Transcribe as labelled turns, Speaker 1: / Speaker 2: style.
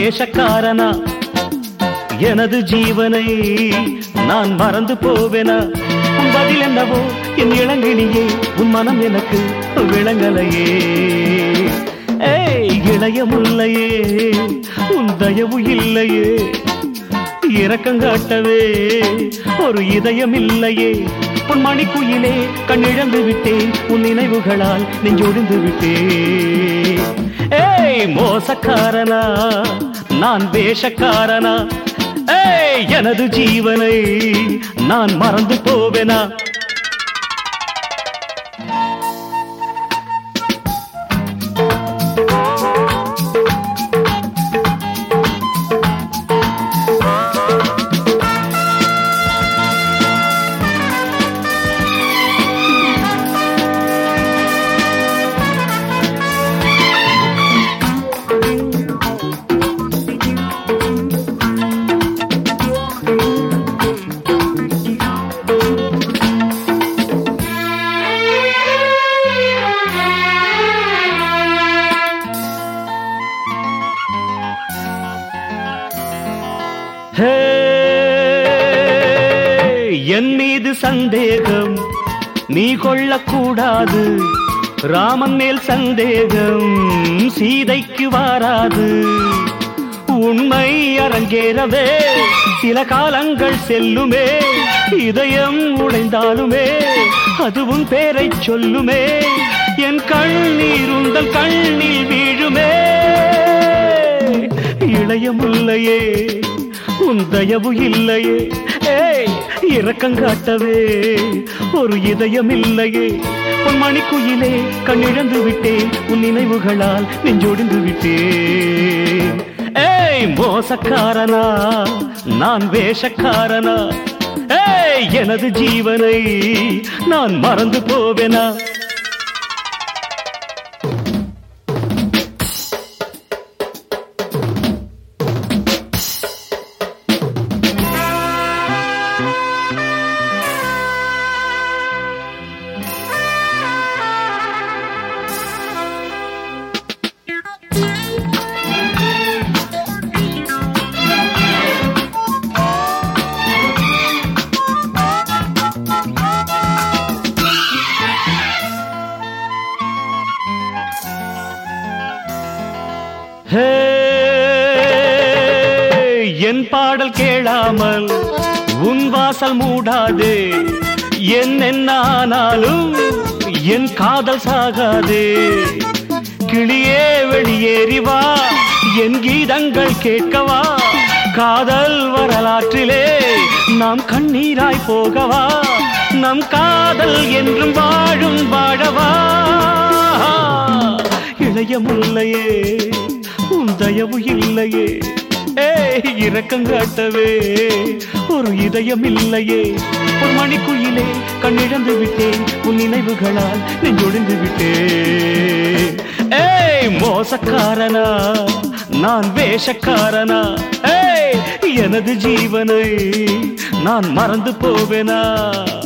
Speaker 1: வேஷக்காரனா எனது ஜீவனை நான் மறந்து போவேனா உன் பதில் என்னவோ என் இளங்கினியே உன் மனம் எனக்கு விளங்கலையே ஏய் இளைய முல்லையே உன் தயவு இல்லையே இரக்கங்காட்டவே ஒரு இதயம் இல்லையே உன் மணிக்குயிலே கண்ணிழந்து விட்டேன் உன் நினைவுகளால் நெஞ்சொடிந்து விட்டேன் ஏய் மோசக்காரனா நான் வேஷக்காரனா ஏய் எனது ஜீவனை நான் மறந்து போவேனா ஹே, என் மீது சந்தேகம் நீ கொள்ளக்கூடாது ராமன் மேல் சந்தேகம் சீதைக்கு வாராது உண்மை அரங்கேறவே சில காலங்கள் செல்லுமே இதயம் உடைந்தாலுமே அதுவும் பேரை சொல்லுமே என் கண்ணீர் உந்தல் கண்ணில் வீழுமே இளைய முல்லையே உன் தயவு இல்லையே ஏய் இரக்கங்காட்டவே ஒரு இதயம் இல்லையே உன் மணிக்குயிலே கண்ணிழந்து விட்டேன் உன் நினைவுகளால் நெஞ்சொடிந்து விட்டேன் ஏய் மோசக்காரனா நான் வேஷக்காரனா ஏய் எனது ஜீவனை நான் மறந்து போவேனா ஹே, என் பாடல் கேளாமல் உன் வாசல் மூடாதே என் என்ன ஆனாலும் என் காதல் சாகாதே கிளியே வெளியேறி வா என் கீதங்கள் கேட்கவா காதல் வரலாற்றிலே நாம் கண்ணீராய் போகவா நம் காதல் என்றும் வாழும் வாழவா இளைய முல்லையே உன் தயவு இல்லையே ஏய் இரக்கங்காட்டவே ஒரு இதயம் இல்லையே ஒரு மணிக்குயிலே கண்ணிழந்து விட்டேன் உன் நினைவுகளால் நெஞ்சொடிந்து விட்டேன் ஏய் மோசக்காரனா நான் வேஷக்காரனா ஏய் எனது ஜீவனை நான் மறந்து போவேனா